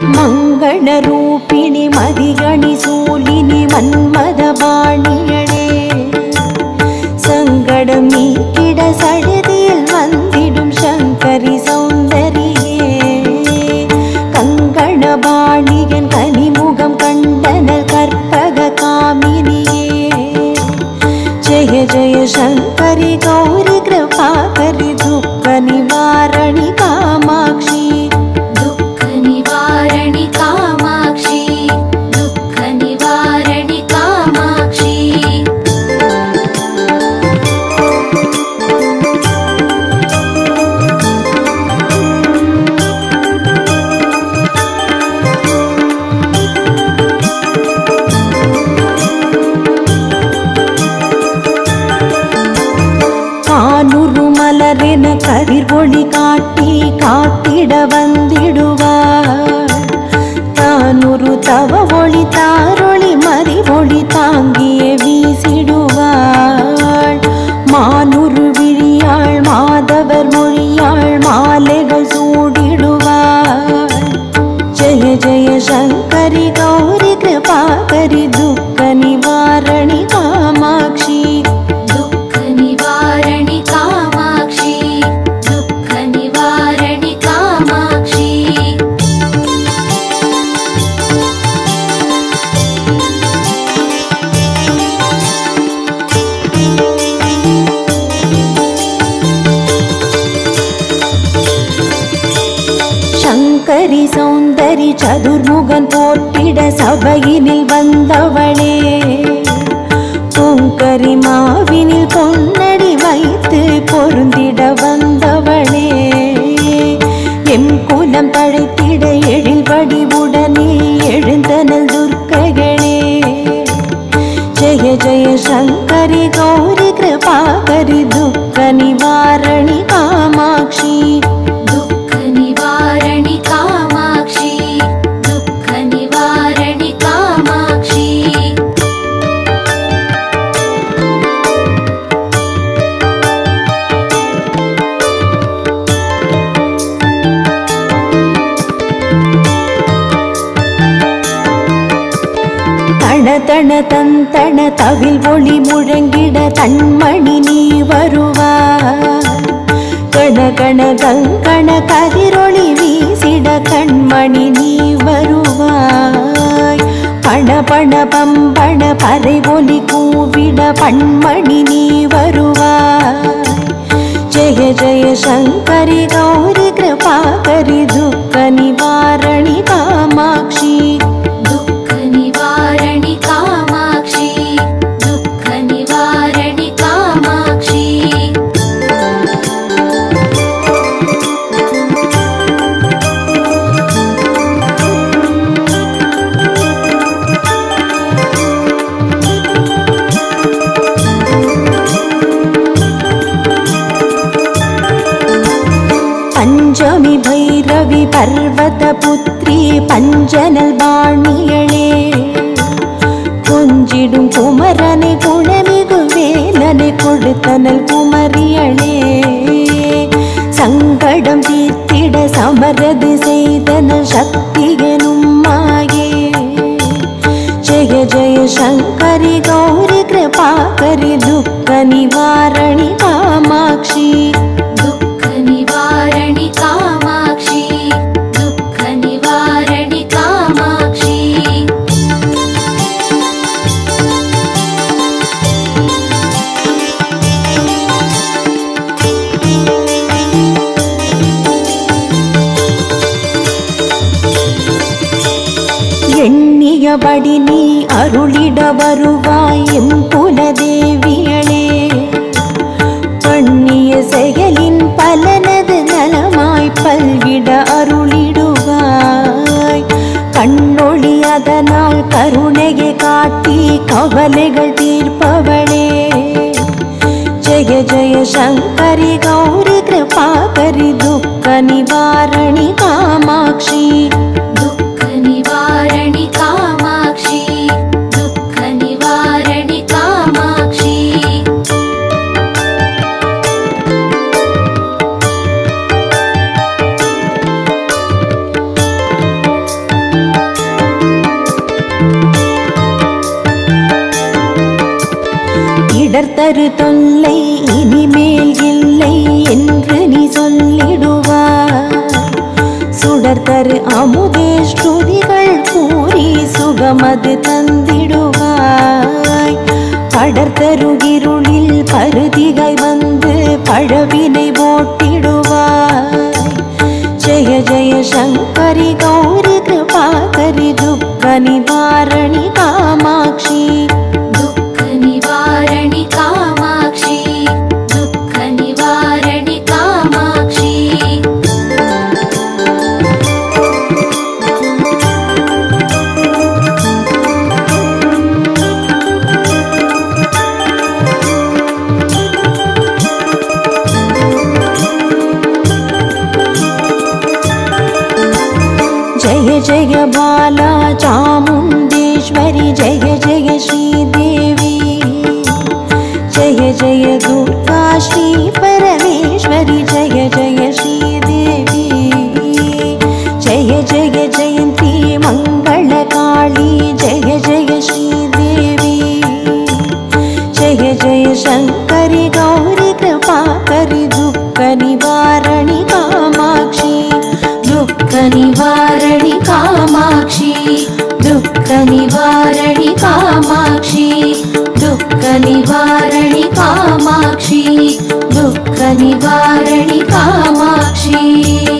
மங்களரூபிணி மதிகணி சூலினி மன்மதபாணியளே சங்கடம் நீக்கிட சடுதியில் வந்திடும் சங்கரி சௌந்தரியே கங்கணபாணியன் கனிமுகம் கண்டனல் கற்பக காமினியே ஜய ஜய சங்கரி கௌரி கிருபாகரி துக்க நிவாரணி காமாட்சி दुःख निवारणि कामाक्षी दुःख निवारणि कामाक्षी கானுரு மலரென கதிர் ஒளி காட்டி காத்திட வந்திடுவார் தானுரு தவ ஒளி தாரொளி மதி ஒளி தாங்கிய வீசிடுவாள் மானுரு விழியாள் மாதவர் மொழியாள் மாலைகள் சூடிடுவாள் ஜய ஜய சங்கரி கௌரி கிருபாகரி துக்க நிவாரணி காமாட்சி दुःख निवारणि कामाक्षी दुःख निवारणि कामाक्षी சங்கரி சௌந்தரி சதுர்முகன் போற்றிட சபையினில் வந்தவளே பொங்கரி மாவினில் பொன்னடி வைத்து பொருந்திட வந்தவளே எம் குலம் தழைத்திட எழில் வடிவுடனே எழுந்தனல் துர்க்கைகளே ஜய ஜய சங்கரி கௌரி கிருபாகரி துக்க நிவாரணி காமாட்சி दुःख निवारणि कामाक्षी दुःख निवारणि कामाक्षी தண தண தந்தண தவில் ஒளி முழங்கிட தன்மணி நீ வருவாய் கண கண கங்கண கதிரொளி வீசிட கண்மணி நீ வருவாய் பண பண பம்பண பறை ஒலி கூவிட பண்மணி நீ வருவாய் ஜய ஜய சங்கரி கௌரி கிருபாகரி துக்க நிவாரணி காமாட்சி दुःख निवारणि कामाक्षी दुःख निवारणि कामाक्षी பஞ்சமி பைரவி பர்வத புத்ரி பஞ்சனல் பாணியளே கொஞ்சிடும் குமரனை குணமிகு வேலனை கொடுத்தனல் குமரியளே சங்கடம் தீர்த்திட சமரது செய்தன சக்தியனும் மாயே ஜய ஜய சங்கரி கௌரி கிருபாகரி துக்க நிவாரணி காமாட்சி दुःख निवारणि कामाक्षी दुःख निवारणि कामाक्षी எண்ணியபடி நீ அருளிட வருவாய் எம் குலதேவியளே பண்ணிய செயலின் பலனது நலமாய் பல்விட அருளிடுவாய் கண்ணொளி அதனால் கருணையை காட்டி கவலைகள் தீர்ப்பவளே ஜய ஜய சங்கரி கௌரி கிருபாகரி துக்க நிவாரணி காமாட்சி दुःख निवारणि कामाक्षी दुःख निवारणि कामाक्षी இடர் தரு தொல்லை இனிமேல் இல்லை என்று நீ சொல்லிடுவாய் சுடர் தரு அமுதே ஸ்ருதிகள் கூறி சுகமது தந்திடுவாய் படர்தருகிருளில் பருதிகை வந்து பழவினை ஓட்டிடுவாய் ஜெய ஜெய சங்கரி கௌரி கிருபாகரி துக்க நிவாரணி காமாட்சி दुःखनिवारणि कामाक्षी दुःखनिवारणि कामाक्षी जय जय बाला चामुण्डेश्वरि जय जय श्रीदेवी जय जय दुर्गा श्री परमेश्वरि जय जय श्रीदेवी जय जय जयन्ती मङ्गलकाली जय जय श्रीदेवी जय जय शङ्करि गौरि कृपाकरि दुःखनिवारणि कामाक्षी दुःखनिवारणि कामाक्षी दुःखनिवारणि कामाक्षी दुःखनिवारणि कामाक्षी दुःखनिवारणि कामाक्षी